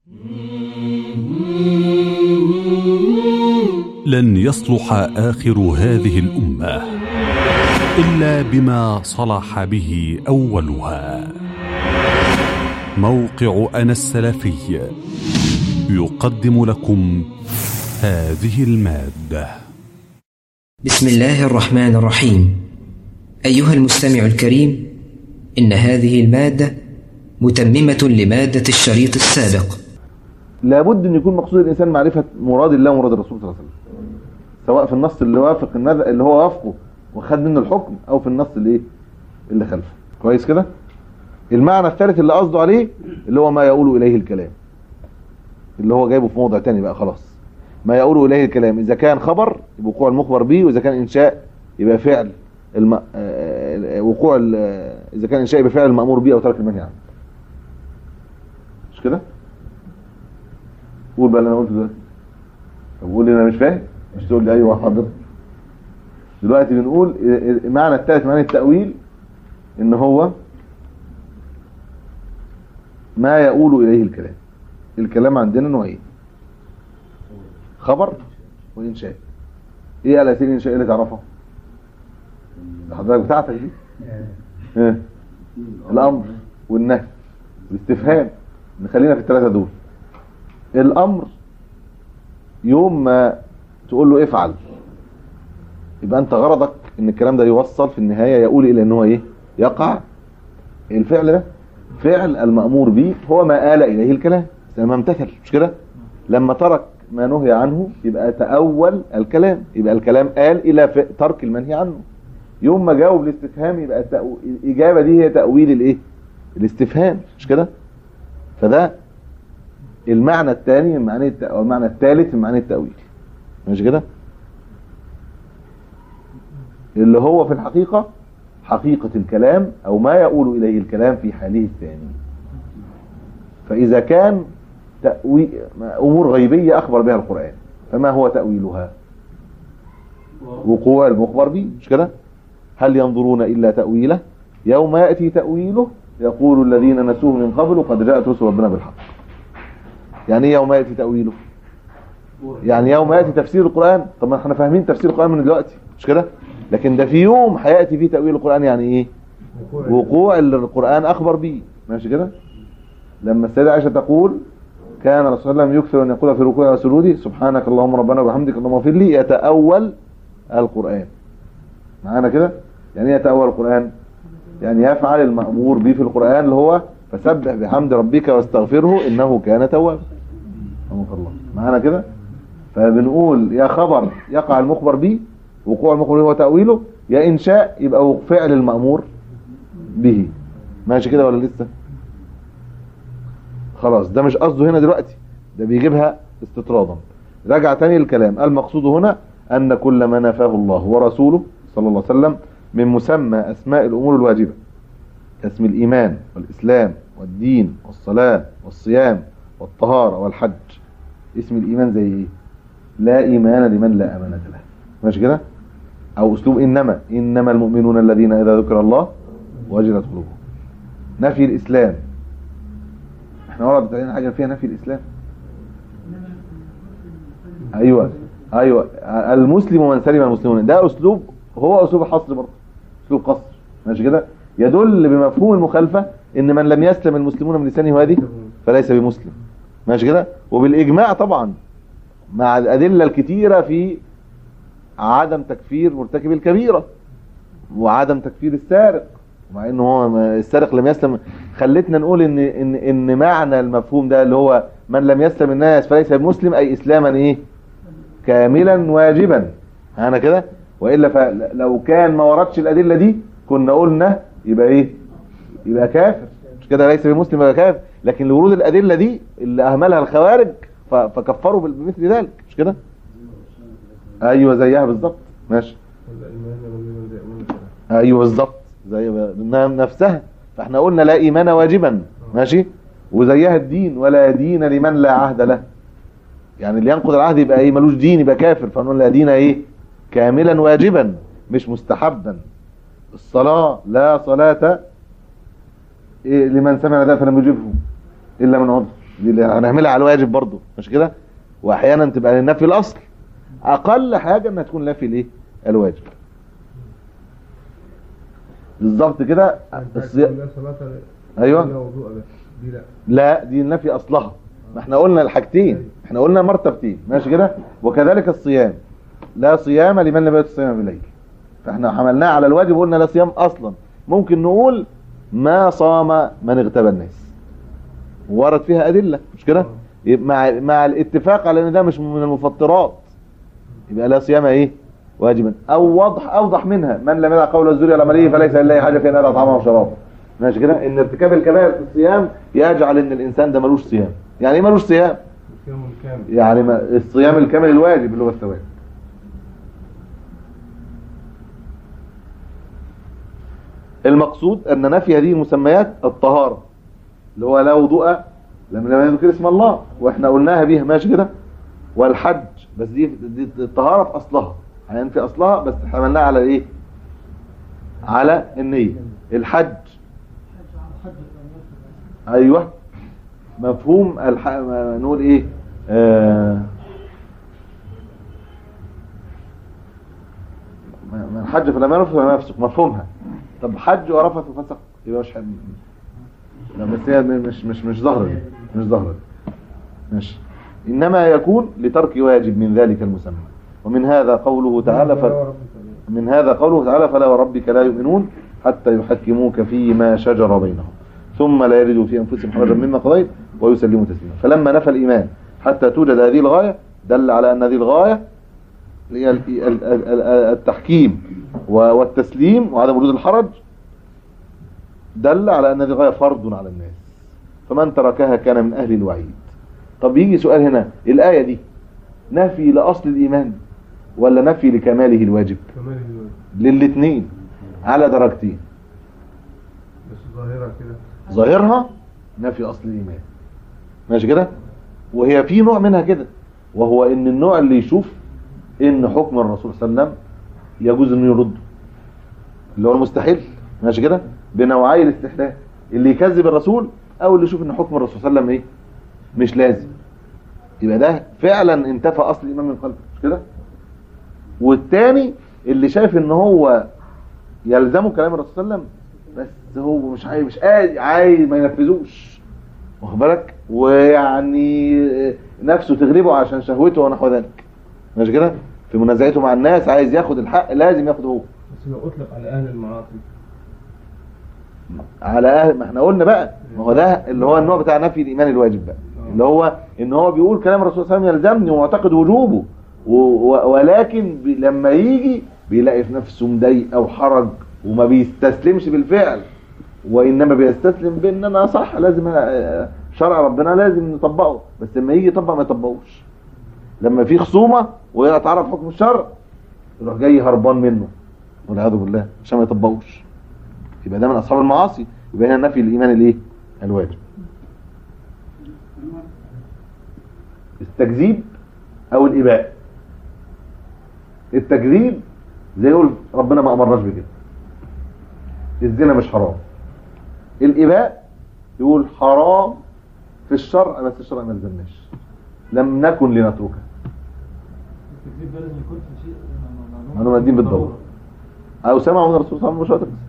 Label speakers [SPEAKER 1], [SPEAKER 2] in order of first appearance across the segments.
[SPEAKER 1] لن يصلح اخر هذه الامه الا بما صلح به اولها موقع انا السلفي يقدم لكم هذه الماده
[SPEAKER 2] بسم الله الرحمن الرحيم أيها المستمع الكريم إن هذه المادة متممة لمادة الشريط السابق
[SPEAKER 3] لابد ان يكون مقصود الانسان معرفه مراد الله ومراد الرسول صلى الله عليه وسلم سواء في النص اللي وافق النذ... اللي هو وافقه وخد منه الحكم او في النص اللي ايه اللي خلفه كويس كده المعنى الثالث اللي قصده عليه اللي هو ما يقول اليه الكلام اللي هو جايبه في موضع تاني بقى خلاص ما يقول اليه الكلام اذا كان خبر يبقى وقوع المخبر به واذا كان انشاء يبقى فعل الم... آه، وقوع ال... اذا كان انشاء يبقى فعل المامور به او ترك المنهي عنه مش كده قول بقى اللي انا قلته دلوقتي طب قول لي انا مش فاهم مش تقول لي ايوه حاضر دلوقتي بنقول معنى الثالث معنى التأويل ان هو ما يقول اليه الكلام الكلام عندنا نوعين خبر وانشاء ايه الاسئله الانشاء اللي تعرفها حضرتك بتاعتك دي ايه الامر والنهي والاستفهام نخلينا في الثلاثه دول الامر يوم ما تقول له افعل يبقى انت غرضك ان الكلام ده يوصل في النهايه يقول الى ان هو ايه يقع الفعل ده فعل المامور به هو ما آل اليه الكلام لما امتثل مش كده لما ترك ما نهي عنه يبقى تأول الكلام يبقى الكلام آل الى ف- ترك المنهي عنه يوم ما جاوب الاستفهام يبقى التأو... الاجابه دي هي تاويل الايه الاستفهام مش كده فده المعنى الثاني من معاني الت... او المعنى الثالث من معاني التأويل مش كده اللي هو في الحقيقة حقيقة الكلام او ما يقول اليه الكلام في حاله الثاني فاذا كان تأويل امور غيبية اخبر بها القرآن فما هو تأويلها وقوع المخبر به مش كده هل ينظرون الا تأويله يوم يأتي تأويله يقول الذين نسوه من قبل قد جاءت رسل ربنا بالحق يعني ايه يوم ياتي تاويله يعني يوم ياتي تفسير القران طب ما احنا فاهمين تفسير القران من دلوقتي مش كده لكن ده في يوم هياتي فيه تاويل القران يعني ايه وقوع اللي القران اخبر به ماشي كده لما السيده عائشه تقول كان الرسول صلى الله عليه وسلم يكثر ان يقول في ركوعه وسجوده سبحانك اللهم ربنا وبحمدك اللهم اغفر لي يتاول القران معانا كده يعني ايه يتاول القران يعني يفعل المأمور به في القرآن اللي هو فسبح بحمد ربك واستغفره إنه كان توابا رحمك الله معانا كده فبنقول يا خبر يقع المخبر به وقوع المخبر به هو تأويله يا إنشاء يبقى فعل المأمور به ماشي كده ولا لسه خلاص ده مش قصده هنا دلوقتي ده بيجيبها استطرادا رجع تاني الكلام المقصود هنا أن كل ما نفاه الله ورسوله صلى الله عليه وسلم من مسمى أسماء الأمور الواجبة كاسم الإيمان والإسلام والدين والصلاة والصيام والطهارة والحج اسم الإيمان زي إيه؟ لا إيمان لمن لا أمانة له ماشي كده أو أسلوب إنما إنما المؤمنون الذين إذا ذكر الله وجلت قلوبهم نفي الإسلام احنا وردت علينا حاجة فيها نفي الإسلام أيوة أيوة المسلم من سلم المسلمون ده أسلوب هو أسلوب حصر برضه اسلوب قصر ماشي كده يدل بمفهوم المخالفة ان من لم يسلم المسلمون من لسانه هذه فليس بمسلم ماشي كده وبالاجماع طبعا مع الادله الكتيره في عدم تكفير مرتكب الكبيره وعدم تكفير السارق مع انه هو السارق لم يسلم خلتنا نقول ان ان ان معنى المفهوم ده اللي هو من لم يسلم الناس فليس بمسلم اي اسلاما ايه كاملا واجبا انا كده والا فلو كان ما وردش الادله دي كنا قلنا يبقى ايه يبقى كافر مش كده ليس بمسلم يبقى كافر لكن لورود الادله دي اللي اهملها الخوارج ف- فكفروا بمثل ذلك مش كده ايوه زيها بالظبط ماشي ايوه بالظبط زي ما- نفسها فاحنا قلنا لا ايمان واجبا ماشي وزيها الدين ولا دين لمن لا عهد له يعني اللي ينقض العهد يبقى ايه ملوش دين يبقى كافر فنقول لا دين ايه كاملا واجبا مش مستحبا الصلاة لا صلاة إيه لمن سمع ذلك فلم يجبه إلا من عذر دي اللي هنعملها على الواجب برضو مش كده واحيانا تبقى للنفي الاصل اقل حاجه انها تكون نفي الايه الواجب بالظبط كده الصيام
[SPEAKER 4] لا صلاة
[SPEAKER 3] ايوه
[SPEAKER 4] لا وضوء له دي لا
[SPEAKER 3] لا دي النفي اصلها ما احنا قلنا الحاجتين احنا قلنا مرتبتين ماشي كده وكذلك الصيام لا صيام لمن لم يأت الصيام بالليل فاحنا حملناه على الواجب وقلنا لا صيام اصلا ممكن نقول ما صام من اغتاب الناس ورد فيها ادله مش كده يبقى مع مع الاتفاق على ان ده مش من المفطرات يبقى لا صيام ايه واجبا او واضح اوضح منها من لم يدع قول الزور على عمله فليس لله حاجه في ان يدع طعامه وشرابه ماشي كده ان ارتكاب الكبائر في الصيام يجعل ان الانسان ده ملوش صيام يعني ايه ملوش صيام
[SPEAKER 4] صيام كامل
[SPEAKER 3] يعني ما الصيام الكامل الواجب اللي هو الثواب المقصود ان نفي هذه المسميات الطهارة اللي هو لا وضوء لما لم يذكر اسم الله واحنا قلناها بيها ماشي كده والحج بس دي, دي الطهارة في اصلها يعني في اصلها بس حملناها على ايه على النية الحج ايوه مفهوم الح... ما- نقول ايه آه... من حج فلم يرفث فلم يفسق مفهومها طب حج ورفث وفسق يبقى مش حج لا بس هي مش مش مش ظاهره دي مش ظاهره دي ماشي انما يكون لترك واجب من ذلك المسمى ومن هذا قوله تعالى ف... من هذا قوله تعالى فلا وربك لا يؤمنون حتى يحكموك فيما شجر بينهم ثم لا يجدوا في انفسهم حرجا مما قضيت ويسلموا تسليما فلما نفى الايمان حتى توجد هذه الغايه دل على ان هذه الغايه هي ال- ال- ال- ال- التحكيم و- والتسليم وعدم وجود الحرج دل على ان هذه غايه فرض على الناس فمن تركها كان من اهل الوعيد طب يجي سؤال هنا الايه دي نفي لاصل الايمان ولا نفي لكماله الواجب
[SPEAKER 4] كمال الواجب
[SPEAKER 3] للاثنين على درجتين
[SPEAKER 4] بس ظاهرة كده
[SPEAKER 3] ظاهرها نفي اصل الايمان ماشي كده وهي في نوع منها كده وهو ان النوع اللي يشوف ان حكم الرسول صلى الله عليه وسلم يجوز انه يرده اللي هو المستحيل ماشي كده بنوعي الاستحلال اللي يكذب الرسول او اللي يشوف ان حكم الرسول صلى الله عليه وسلم ايه مش لازم يبقى ده فعلا انتفى اصل الايمان من قلبه مش كده والتاني اللي شايف ان هو يلزمه كلام الرسول صلى الله عليه وسلم بس هو مش عايز مش عايز, عايز ما ينفذوش واخد بالك ويعني نفسه تغلبه عشان شهوته ونحو ذلك مش كده في منازعته مع الناس عايز ياخد الحق لازم ياخد هو
[SPEAKER 4] بس لو اطلق على اهل المعاصي
[SPEAKER 3] على اهل ما احنا قلنا بقى ما هو ده اللي هو النوع بتاع نفي الايمان الواجب بقى اللي هو ان هو بيقول كلام الرسول صلى الله عليه وسلم يلزمني ومعتقد وجوبه و و ولكن بي لما يجي بيلاقي في نفسه مضايق او حرج وما بيستسلمش بالفعل وانما بيستسلم بان انا صح لازم أ- شرع ربنا لازم نطبقه بس لما يجي يطبق ما يطبقوش لما في خصومه ويتعرف حكم الشرع يروح جاي هربان منه والعياذ بالله عشان ما يطبقوش يبقى ده من اصحاب المعاصي يبقى هنا نفي الايمان الايه الواجب التكذيب او الاباء التكذيب زي يقول ربنا ما امرناش بكده الزنا مش حرام الاباء يقول حرام في الشرع بس الشرع ما لزمناش لم نكن لنتركه
[SPEAKER 5] التكذيب ده لازم يكون في شيء
[SPEAKER 3] معلومة الدين بالضرورة أو سمعوا من الرسول صلى الله عليه وسلم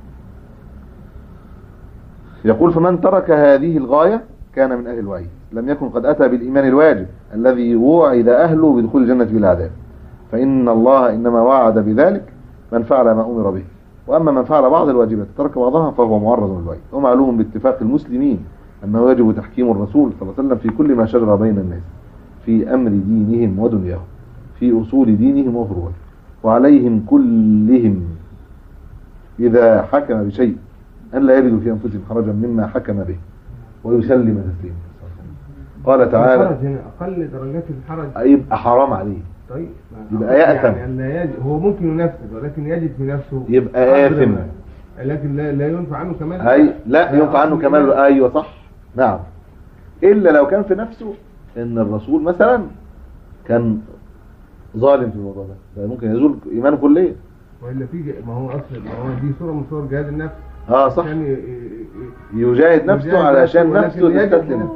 [SPEAKER 3] يقول فمن ترك هذه الغاية كان من أهل الوعيد لم يكن قد أتى بالإيمان الواجب الذي وعد أهله بدخول الجنة بلا عذاب فإن الله إنما وعد بذلك من فعل ما أمر به وأما من فعل بعض الواجبات ترك بعضها فهو معرض للوعيد ومعلوم باتفاق المسلمين أنه يجب تحكيم الرسول صلى الله عليه وسلم في كل ما شجر بين الناس في أمر دينهم ودنياهم في أصول دينهم وفروعهم وعليهم كلهم إذا حكم بشيء أن لا يجدوا في أنفسهم حرجا مما حكم به ويسلم تسليما قال تعالى
[SPEAKER 4] الحرج هنا اقل درجات الحرج
[SPEAKER 3] يبقى حرام عليه
[SPEAKER 4] طيب
[SPEAKER 3] يبقى يأثم.
[SPEAKER 4] يعني أن لا يجد هو ممكن ينفذ ولكن يجد في نفسه
[SPEAKER 3] يبقى
[SPEAKER 4] قدر
[SPEAKER 3] آثم.
[SPEAKER 4] ما- لكن لا, لا ينفع عنه كمال
[SPEAKER 3] هاي لا ينفع عنه
[SPEAKER 4] أصل
[SPEAKER 3] كمال
[SPEAKER 4] الإيمان.
[SPEAKER 3] ايوه صح نعم الا لو كان في نفسه ان الرسول مثلا كان ظالم في الموضوع ده ده ممكن يزول ايمانه كليا
[SPEAKER 4] والا في ج- ما هو اصل ما هو دي صوره من صور جهاد النفس
[SPEAKER 3] اه صح
[SPEAKER 4] عشان ي- ي- ي-
[SPEAKER 3] يجاهد نفسه
[SPEAKER 4] يجاهد
[SPEAKER 3] علشان
[SPEAKER 4] ولكن
[SPEAKER 3] نفسه
[SPEAKER 4] يجد
[SPEAKER 3] تستسلم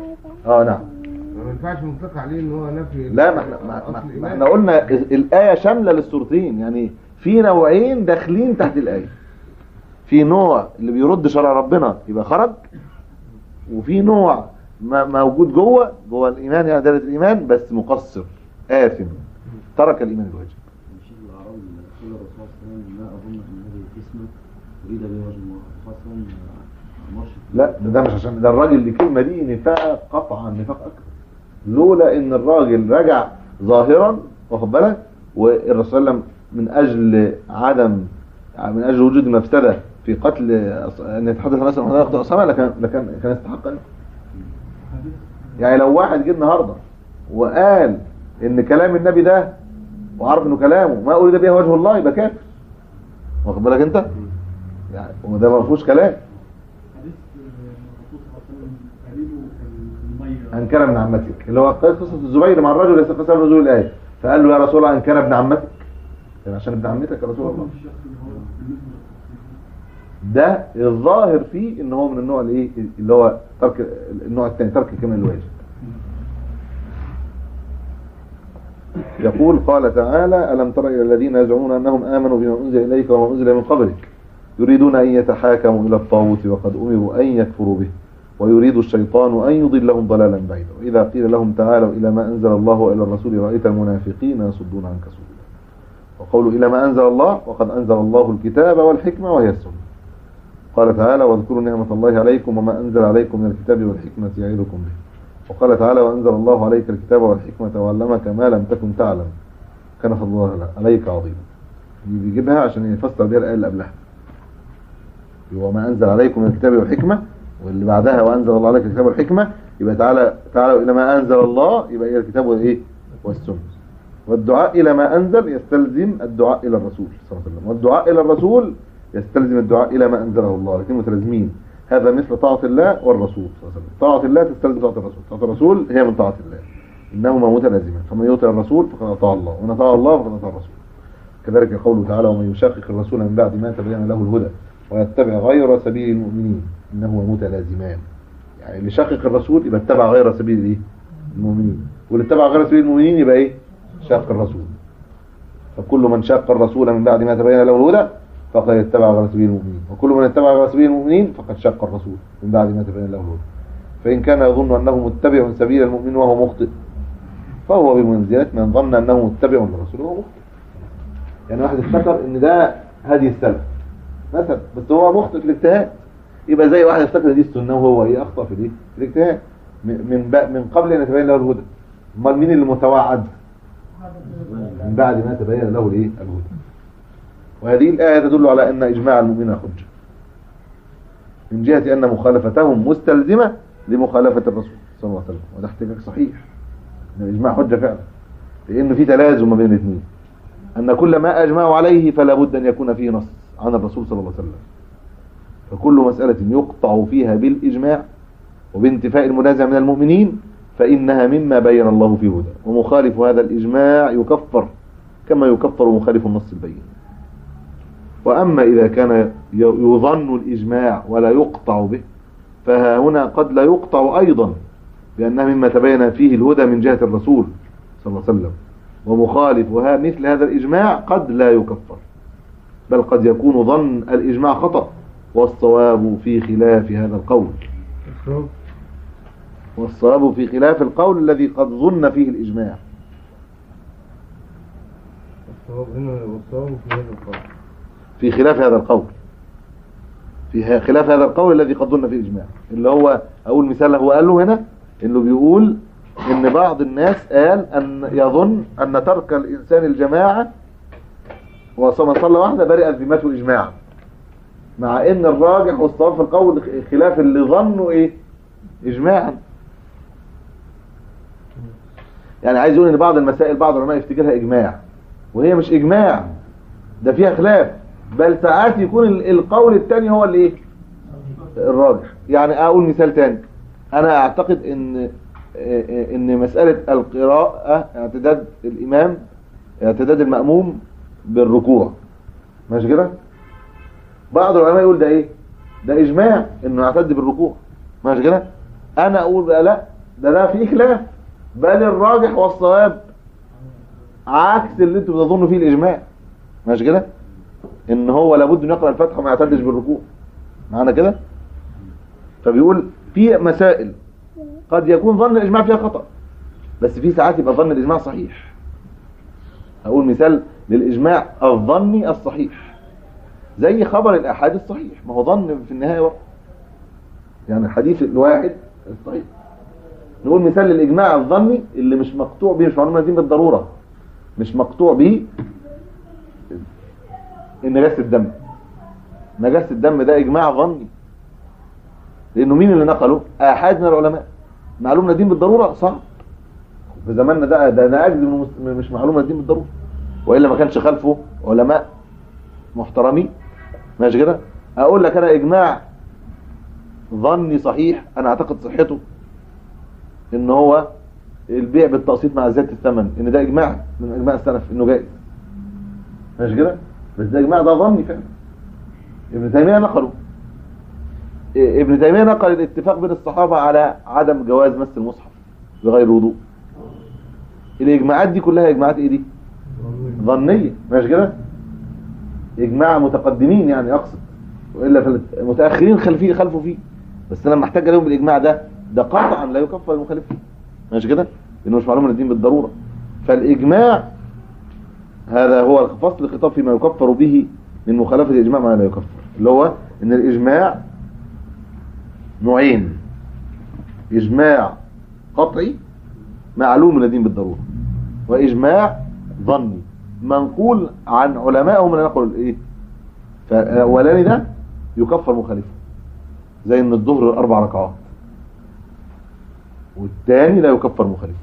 [SPEAKER 3] اه نعم
[SPEAKER 4] ما ينفعش نطلق عليه ان هو نفي
[SPEAKER 3] لا ما احنا ما,
[SPEAKER 4] أصل
[SPEAKER 3] ما, ما
[SPEAKER 4] الإيمان.
[SPEAKER 3] احنا قلنا الآية شاملة للصورتين يعني في نوعين داخلين تحت الآية في نوع اللي بيرد شرع ربنا يبقى خرج وفي نوع ما- موجود جوه جوه الإيمان يعني دائرة الإيمان بس مقصر آثم ترك الإيمان الواجب
[SPEAKER 5] الشيخ الأعرابي قال الرسول صلى الله عليه وسلم لا أظن أن هذه القسمة أريد بها وجه الله خاصة مرشد
[SPEAKER 3] لا ده, ده مش عشان ده الراجل اللي كلمة دي نفاق قطعا نفاق أكبر لولا ان الراجل رجع ظاهرا واخد بالك والرسول صلى الله عليه وسلم من اجل عدم من اجل وجود مفسده في قتل أص- ان يتحدث الناس عن قتل اسامه لكان لكان كان يستحق أن- يعني لو واحد جه النهارده وقال ان كلام النبي ده وعرف انه كلامه ما اريد به وجه الله يبقى كافر واخد بالك انت يعني وده ما فيهوش كلام
[SPEAKER 6] حديث الرسول صلى الله عليه وسلم قريبه كالمية
[SPEAKER 3] أن كان ابن عمتك اللي هو قصة الزبير مع الرجل يسأل قصة نزول الآية فقال له يا رسول الله أن كان ابن عمتك يعني عشان ابن عمتك يا رسول الله
[SPEAKER 6] الشخص اللي هو بالنسبة
[SPEAKER 3] ده الظاهر فيه ان هو من النوع الايه اللي هو ترك النوع الثاني ترك كمال الواجب يقول قال تعالى ألم تر إلى الذين يزعمون أنهم آمنوا بما أنزل إليك وما أنزل من قبلك يريدون أن يتحاكموا إلى الطاغوت وقد أمروا أن يكفروا به ويريد الشيطان أن يضلهم ضلالا بعيدا وإذا قيل لهم تعالوا إلى ما أنزل الله وإلى الرسول رأيت المنافقين يصدون عنك صدودا وقولوا إلى ما أنزل الله وقد أنزل الله الكتاب والحكمة وهي السنة قال تعالى واذكروا نعمة الله عليكم وما أنزل عليكم من الكتاب والحكمة يعظكم به وقال تعالى وأنزل الله عليك الكتاب والحكمة وعلمك ما لم تكن تعلم كان فضل الله عليك عظيما دي بيجيبها عشان يفسر بها الآية اللي قبلها وما أنزل عليكم من الكتاب والحكمة واللي بعدها وأنزل الله عليك الكتاب والحكمة يبقى تعالى تعالوا إلى ما أنزل الله يبقى إلى الكتاب والإيه والسنة والدعاء إلى ما أنزل يستلزم الدعاء إلى الرسول صلى الله عليه وسلم والدعاء إلى الرسول يستلزم الدعاء إلى ما أنزله الله لكن متلازمين هذا مثل طاعة الله والرسول صلى الله عليه وسلم طاعة الله تستلزم طاعة الرسول طاعة الرسول هي من طاعة الله إنهما متلازمان فمن يطع الرسول فقد أطاع الله ومن أطاع الله فقد أطاع الرسول كذلك قوله تعالى ومن يشاقق الرسول من بعد ما تبين له الهدى ويتبع غير سبيل المؤمنين إنهما متلازمان يعني اللي شاقق الرسول يبقى اتبع غير سبيل الايه المؤمنين واللي اتبع غير سبيل المؤمنين يبقى ايه شاق الرسول فكل من شاق الرسول من بعد ما تبين له الهدى فقد اتبع غير سبيل المؤمنين وكل من اتبع غير سبيل المؤمنين فقد شاق الرسول من بعد ما تبين له الهدى فإن كان يظن أنه متبع سبيل المؤمن وهو مخطئ فهو بمنزلة من ظن أنه متبع للرسول وهو مخطئ يعني واحد افتكر ان ده هدي السلف مثلا بس هو مخطئ في الاجتهاد يبقى زي واحد افتكر دي السنه وهو ايه اخطا في دي في الاجتهاد من من, بق- من قبل ان يتبين له الهدى امال مين اللي متوعد من بعد ما تبين له الايه الهدى وهذه الايه تدل على ان اجماع المؤمنين حجه من جهه ان مخالفتهم مستلزمه لمخالفه الرسول صلى الله عليه وسلم وده احتجاج صحيح ان الاجماع حجه فعلا لان في تلازم ما بين الاثنين ان كل ما اجمعوا عليه فلا بد ان يكون فيه نص عن الرسول صلى الله عليه وسلم فكل مسألة يقطع فيها بالإجماع وبانتفاء المنازع من المؤمنين فإنها مما بين الله في هدى ومخالف هذا الإجماع يكفر كما يكفر مخالف النص البين وأما إذا كان ي- يظن الإجماع ولا يقطع به فها هنا قد لا يقطع أيضا لأنها مما تبين فيه الهدى من جهة الرسول صلى الله عليه وسلم ومخالف وها مثل هذا الإجماع قد لا يكفر بل قد يكون ظن الإجماع خطأ والصواب في خلاف هذا القول
[SPEAKER 4] الصواب
[SPEAKER 3] والصواب في خلاف القول الذي قد ظن فيه الإجماع
[SPEAKER 4] الصواب هنا والصواب في هذا القول
[SPEAKER 3] في خلاف هذا القول في ه- خلاف هذا القول الذي قد ظن فيه الإجماع اللي هو أول مثال هو قال له هنا إنه بيقول إن بعض الناس قال أن يظن أن ترك الإنسان الجماعة وصمن صلى واحدة برئت ذمته إجماعا مع ان الراجح والصواب في القول خلاف اللي ظنوا ايه اجماعا يعني عايز يقول ان بعض المسائل بعض العلماء يفتكرها اجماع وهي مش اجماع ده فيها خلاف بل ساعات يكون ال- القول الثاني هو اللي ايه الراجح يعني اقول مثال تاني انا اعتقد ان ان مسألة القراءة اعتداد الامام اعتداد المأموم بالركوع ماشي كده بعض العلماء يقول ده ايه ده اجماع انه يعتد بالركوع ماشي كده انا اقول بقى لا ده ده في خلاف بل الراجح والصواب عكس اللي انتوا بتظنوا فيه الاجماع ماشي كده ان هو لابد ان يقرا الفاتحه وما يعتدش بالركوع معانا كده فبيقول في مسائل قد يكون ظن الاجماع فيها خطا بس في ساعات يبقى ظن الاجماع صحيح هقول مثال للاجماع الظني الصحيح زي خبر الاحاد الصحيح ما هو ظن في النهايه وقت يعني الحديث الواحد الصحيح نقول مثال للاجماع الظني اللي مش مقطوع به مش معلومه دين بالضروره مش مقطوع به نجاسه الدم نجاسه الدم ده اجماع ظني لانه مين اللي نقله احد من العلماء معلومه دين بالضروره صعب في زماننا ده ده انا اجزم إنه مس- مش معلومه دين بالضروره والا ما كانش خلفه علماء محترمين ماشي كده اقول لك انا اجماع ظني صحيح انا اعتقد صحته ان هو البيع بالتقسيط مع زياده الثمن ان ده اجماع من اجماع السلف انه جائز ماشي كده بس ده اجماع ده ظني فعلا ابن تيميه نقله إيه، ابن تيميه نقل الاتفاق بين الصحابه على عدم جواز مس المصحف بغير وضوء الاجماعات دي كلها اجماعات ايه دي ظنيه ماشي كده اجماع متقدمين يعني اقصد والا فالمتاخرين خلفيه خلفوا فيه بس انا لما احتاج عليهم بالاجماع ده ده قطعا لا يكفر المخالف فيه ماشي كده لانه مش معلوم من الدين بالضروره فالاجماع هذا هو فصل الخطاب فيما يكفر به من مخالفه الاجماع ما لا يكفر اللي هو ان الاجماع نوعين اجماع قطعي معلوم من الدين بالضروره واجماع ظني منقول عن علمائهم اللي نقلوا الايه فالاولاني ده يكفر مخالفه زي ان الظهر اربع ركعات والثاني لا يكفر مخالفه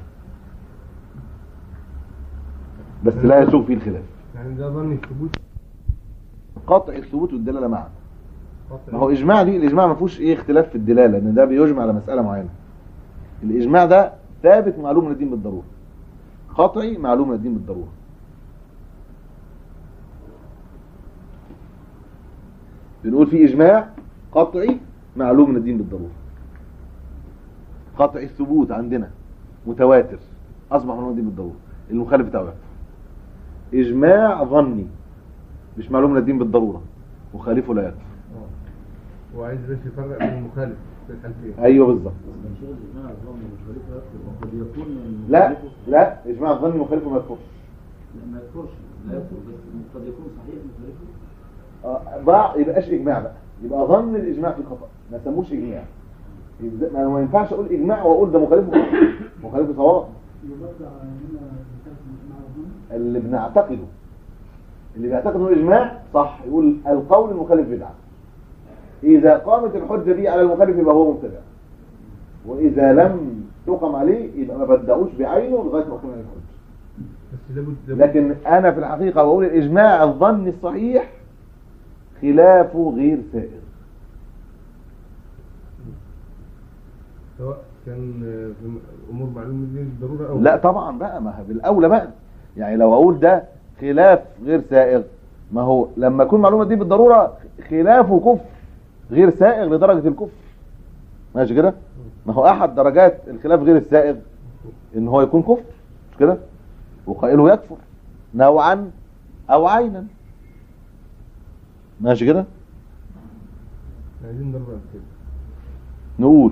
[SPEAKER 3] بس لا يسوق فيه الخلاف
[SPEAKER 4] يعني ده ظن الثبوت
[SPEAKER 3] قطع الثبوت والدلاله معا
[SPEAKER 4] قطع
[SPEAKER 3] ما هو اجماع دي الاجماع ما فيهوش ايه اختلاف في الدلاله لان ده بيجمع على مساله معينه الاجماع ده ثابت معلوم من الدين بالضروره قطعي معلوم من الدين بالضروره بنقول في اجماع قطعي معلوم من الدين بالضروره قطعي الثبوت عندنا متواتر اصبح معلوم من الدين بالضروره المخالف بتاعه يكفر. اجماع ظني مش معلوم من الدين بالضروره مخالفه لا يكفر
[SPEAKER 4] آه. هو عايز بس يفرق بين المخالف في الحالتين
[SPEAKER 3] ايوه بالظبط
[SPEAKER 5] بنشوف الاجماع الظن مش غريب وقد يكون من
[SPEAKER 3] لا لا اجماع الظن مخالفه ما يكفرش
[SPEAKER 5] لا ما يكفرش لا يكفر بس قد يكون صحيح مخالفه
[SPEAKER 3] آه، بقى يبقاش اجماع بقى يبقى ظن الاجماع في خطا ما سموش اجماع إذا- ما ما ينفعش اقول اجماع واقول ده مخالفه خطأ. مخالفه صواب
[SPEAKER 6] يبقى هنا مثال مع الظن
[SPEAKER 3] اللي بنعتقده اللي بيعتقد انه اجماع صح يقول القول المخالف بدعه اذا قامت الحجه دي على المخالف يبقى هو مبتدع واذا لم تقم عليه يبقى ما بدأوش بعينه لغايه ما قام عليه الحجه
[SPEAKER 4] بس لابد لابد
[SPEAKER 3] لكن انا في الحقيقه بقول الاجماع الظني الصحيح خلافه غير سائر
[SPEAKER 4] سواء كان في امور معلومه من الدين بالضروره او
[SPEAKER 3] لا طبعا بقى ما هو بالاولى بقى يعني لو اقول ده خلاف غير سائغ ما هو لما يكون معلومه دي بالضروره خلافه كفر غير سائغ لدرجه الكفر ماشي كده ما هو احد درجات الخلاف غير السائغ ان هو يكون كفر مش كده وقائله يكفر نوعا او عينا ماشي كده
[SPEAKER 4] عايزين ضرب امثله
[SPEAKER 3] نقول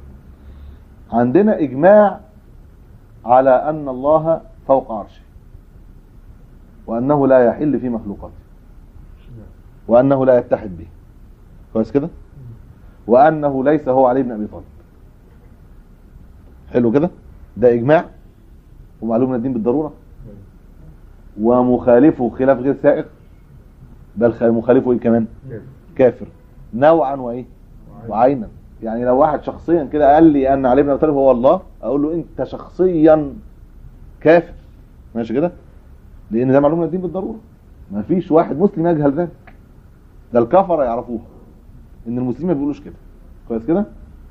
[SPEAKER 3] عندنا اجماع على ان الله فوق عرشه وانه لا يحل في مخلوقاته وانه لا يتحد به كويس كده وانه ليس هو علي بن ابي طالب حلو كده ده اجماع ومعلوم من الدين بالضروره ومخالفه خلاف غير سائغ بل خ- مخالفه ايه كمان
[SPEAKER 4] كيف؟
[SPEAKER 3] كافر نوعا وايه وعينا يعني لو واحد شخصيا كده قال لي ان علي بن ابي طالب هو الله اقول له انت شخصيا كافر ماشي كده لان ده معلوم من الدين بالضروره ما فيش واحد مسلم يجهل ذلك ده الكفره يعرفوها ان المسلمين ما بيقولوش كده كويس كده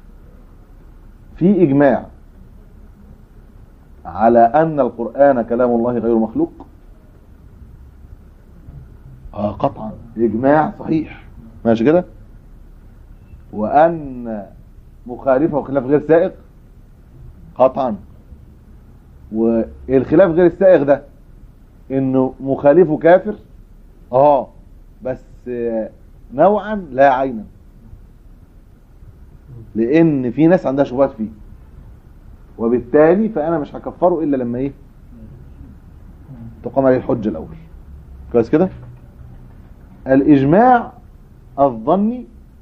[SPEAKER 3] في اجماع على ان القران كلام الله غير مخلوق اه قطعا اجماع صحيح ماشي كده وان مخالفه وخلاف غير سائق قطعا والخلاف غير السائغ ده انه مخالفه كافر اه بس آه، نوعا لا عينا لان في ناس عندها شبهات فيه وبالتالي فانا مش هكفره الا لما ايه تقام عليه الحجه الاول كويس كده الاجماع الظني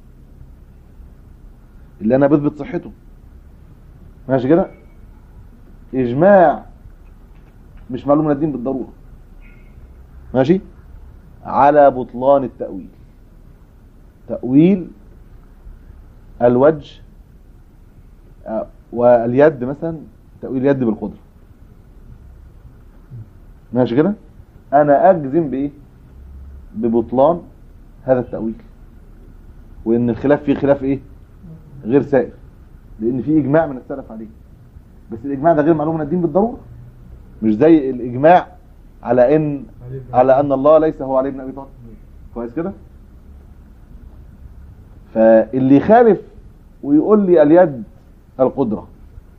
[SPEAKER 3] اللي انا بثبت صحته ماشي كده اجماع مش معلوم من الدين بالضروره ماشي على بطلان التاويل تاويل الوجه آه، واليد مثلا تاويل اليد بالقدره ماشي كده انا اجزم بايه ببطلان هذا التاويل وان الخلاف فيه خلاف ايه غير سائر لان في اجماع من السلف عليه بس الاجماع ده غير معلوم من الدين بالضروره مش زي الاجماع على ان على ان الله ليس هو علي بن ابي طالب كويس كده فاللي يخالف ويقول لي اليد القدره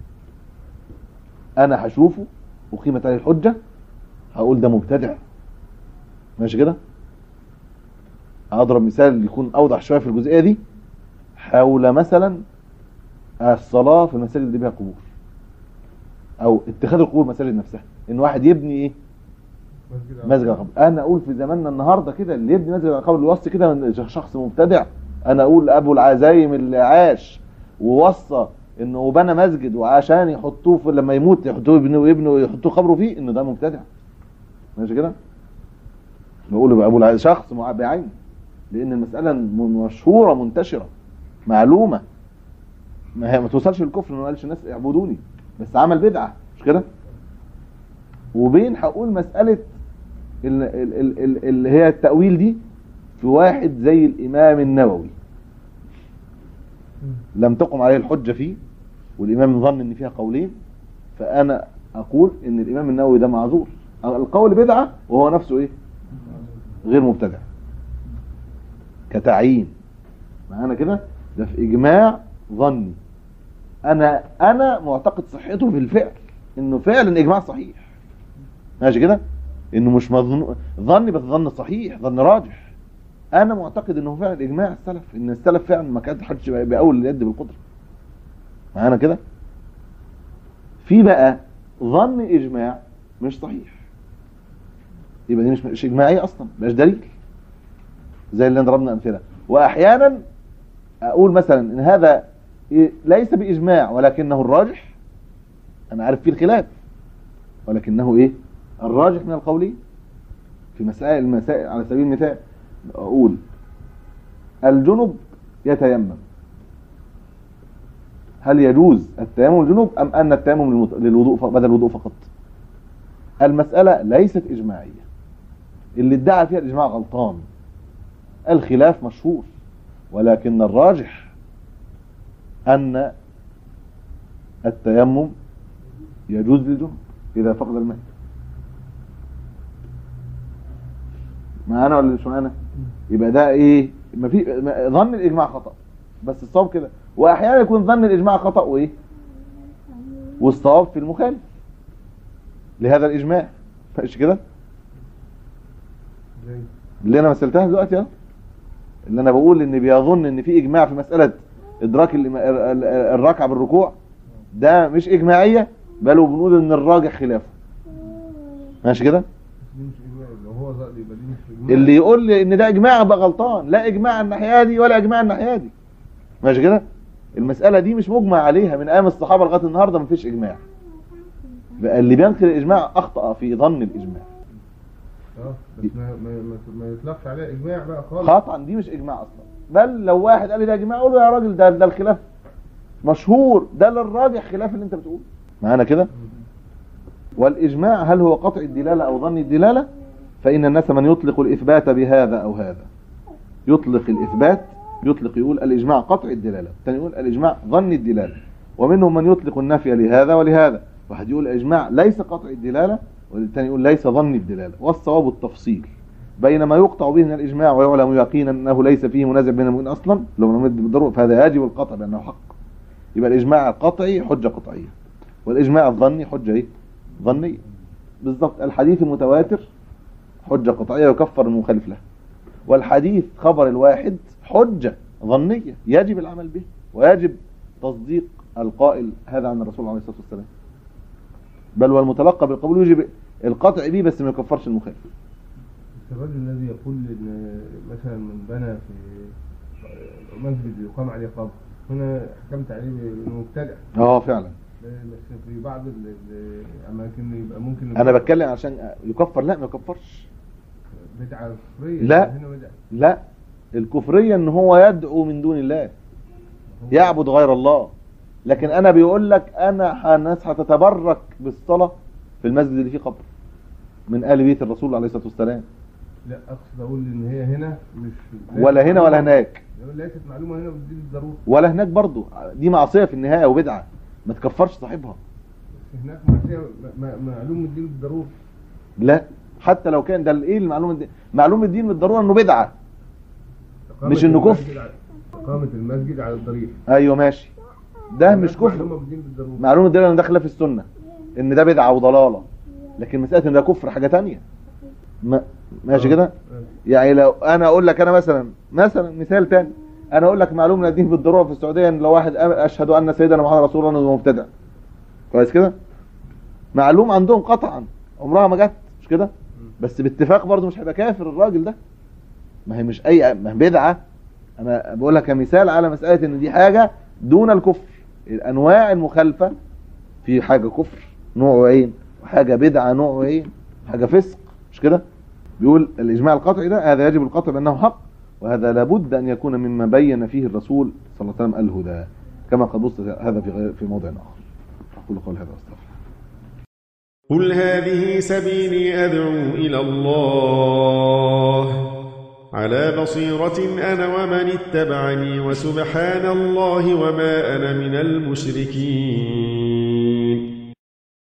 [SPEAKER 3] انا هشوفه وقيمت عليه الحجه هقول ده مبتدع ماشي كده اضرب مثال يكون اوضح شويه في الجزئيه دي حول مثلا الصلاه في المساجد اللي بها قبور او اتخاذ القبور مساجد نفسها ان واحد يبني ايه
[SPEAKER 4] مسجد
[SPEAKER 3] مسجد على القبر انا اقول في زماننا النهارده كده اللي يبني مسجد على القبر اللي يوصي كده من شخص مبتدع انا اقول ابو العزايم اللي عاش ووصى انه بنى مسجد وعشان يحطوه في لما يموت يحطوه يبنوا يبنوا يحطوه قبره فيه انه ده مبتدع ماشي كده بقول يبقى ابو العزايم شخص مع- بعينه لان المساله م- مشهوره منتشره معلومه ما هي ما توصلش للكفر ما قالش الناس اعبدوني بس عمل بدعه مش كده وبين هقول مساله ال- ال- ال- ال- اللي هي التاويل دي في واحد زي الامام النووي لم تقم عليه الحجه فيه والامام ظن ان فيها قولين فانا اقول ان الامام النووي ده معذور القول بدعه وهو نفسه ايه غير مبتدع كتعيين معانا كده ده في اجماع ظني انا انا معتقد صحته في الفعل انه فعلا اجماع صحيح ماشي كده انه مش مظنون ظني بس ظن صحيح ظن راجح انا معتقد انه فعلا اجماع السلف ان السلف فعلا ما كانش حدش باول اليد بالقدره معانا كده في بقى ظن اجماع مش صحيح يبقى دي مش مش اجماعيه اصلا مش دليل زي اللي ضربنا امثله واحيانا اقول مثلا ان هذا إيه ليس باجماع ولكنه الراجح انا عارف فيه الخلاف ولكنه ايه الراجح من القولين في مسائل المسائل على سبيل المثال اقول الجنب يتيمم هل يجوز التيمم الجنوب ام ان التيمم للمت- للوضوء ف- بدل الوضوء فقط المسألة ليست إجماعية اللي ادعى فيها الإجماع غلطان الخلاف مشهور ولكن الراجح أن التيمم يجوز للجنب إذا فقد الماء معانا ولا مش معانا يبقى ده ايه ما في ما- ظن الاجماع خطا بس الصواب كده واحيانا يكون ظن الاجماع خطا وايه والصواب في المخالف لهذا الاجماع ماشي كده
[SPEAKER 4] زي
[SPEAKER 3] اللي انا مثلتها دلوقتي اهو اللي انا بقول ان بيظن ان في اجماع في مساله ادراك ال- ال- ال- الركعه بالركوع ده مش اجماعيه بل بنقول ان الراجح خلافه ماشي كده
[SPEAKER 4] دي مش اجماع لو هو ظهر يبقى دي مش اجماع
[SPEAKER 3] اللي يقول لي ان ده اجماع يبقى غلطان لا اجماع الناحيه دي ولا اجماع الناحيه دي ماشي كده المساله دي مش مجمع عليها من ايام الصحابه لغايه النهارده مفيش اجماع بقى اللي بينكر الاجماع اخطا في ظن الاجماع
[SPEAKER 4] اه بس ما ما ما, ما يطلقش عليها اجماع بقى خالص
[SPEAKER 3] قطعا دي مش اجماع اصلا بل لو واحد قال لي ده اجماع اقول له يا راجل ده ده الخلاف مشهور ده للراجح خلاف اللي انت بتقوله معانا كده والاجماع هل هو قطع الدلاله او ظن الدلاله فان الناس من يطلق الاثبات بهذا او هذا يطلق الاثبات يطلق يقول الاجماع قطع الدلاله الثاني يقول الاجماع ظن الدلاله ومنهم من يطلق النفي لهذا ولهذا واحد يقول الاجماع ليس قطع الدلاله والثاني يقول ليس ظن الدلاله والصواب التفصيل بين ما يقطع به من الاجماع ويعلم يقينا انه ليس فيه منازع بين المؤمنين اصلا لو لم يد بالضروره فهذا يجب القطع بانه حق يبقى الاجماع القطعي حجه قطعيه والاجماع الظني حجه ايه ظنيه بالضبط الحديث المتواتر حجه قطعيه يكفر المخالف لها والحديث خبر الواحد حجه ظنيه يجب العمل به ويجب تصديق القائل هذا عن الرسول عليه الصلاه والسلام بل والمتلقى بالقبول يجب القطع به بس ما يكفرش المخالف
[SPEAKER 4] الرجل الذي يقول ان مثلا من بنى في مسجد يقام عليه قبر هنا حكمت عليه بانه مبتدع
[SPEAKER 3] اه فعلا
[SPEAKER 4] بس في بعض ال- ال- الاماكن يبقى ممكن
[SPEAKER 3] انا بتكلم عشان يكفر لا ما يكفرش
[SPEAKER 4] بدعه كفريه
[SPEAKER 3] لا.
[SPEAKER 4] هنا بدعه
[SPEAKER 3] لا الكفرية ان هو يدعو من دون الله يعبد غير الله لكن انا بيقول لك انا الناس هتتبرك بالصلاة في المسجد اللي فيه قبر من آل بيت الرسول عليه الصلاة والسلام
[SPEAKER 4] لا اقصد اقول ان هي هنا مش
[SPEAKER 3] ولا هنا ولا هناك
[SPEAKER 4] ليست معلومه هنا بالدين بالضروره
[SPEAKER 3] ولا هناك برضو دي معصية في النهاية وبدعة ما تكفرش صاحبها
[SPEAKER 4] بس هناك معصيه م- م- معلوم الدين بالضروره
[SPEAKER 3] لا حتى لو كان ده ايه المعلومة دي معلوم الدين بالضرورة انه بدعة
[SPEAKER 4] إقامة
[SPEAKER 3] مش إنه
[SPEAKER 4] المسجد
[SPEAKER 3] كفر.
[SPEAKER 4] على- اقامه المسجد على الطريق
[SPEAKER 3] ايوه ماشي ده مش
[SPEAKER 4] هناك
[SPEAKER 3] كفر
[SPEAKER 4] معلومه بالدين بالضروره
[SPEAKER 3] معلومة دي ان ده خلاف السنة ان ده بدعة وضلالة لكن مسألة ان ده كفر حاجة تانية ما ماشي كده يعني لو انا اقول لك انا مثلا مثلا مثال تاني انا اقول لك معلومه من الدين بالضروره في السعوديه ان لو واحد أم- اشهد ان سيدنا محمد رسول الله انه مبتدع كويس كده معلوم عندهم قطعا عمرها ما جت مش كده بس باتفاق برضه مش هيبقى كافر الراجل ده ما هي مش اي ما هي بدعه انا بقول لك كمثال على مساله ان دي حاجه دون الكفر الانواع المخالفه في حاجه كفر نوعه عين وحاجه بدعه نوعه عين حاجه فسق مش كده بيقول الإجماع القطعي ده هذا يجب القطع بأنه حق وهذا لابد أن يكون مما بين فيه الرسول صلى الله عليه وسلم الهدى كما قد وصف هذا في غير في موضع آخر أقول قول هذا واستغفر
[SPEAKER 7] قل هذه سبيلي أدعو إلى الله على بصيرة أنا ومن اتبعني وسبحان الله وما أنا من المشركين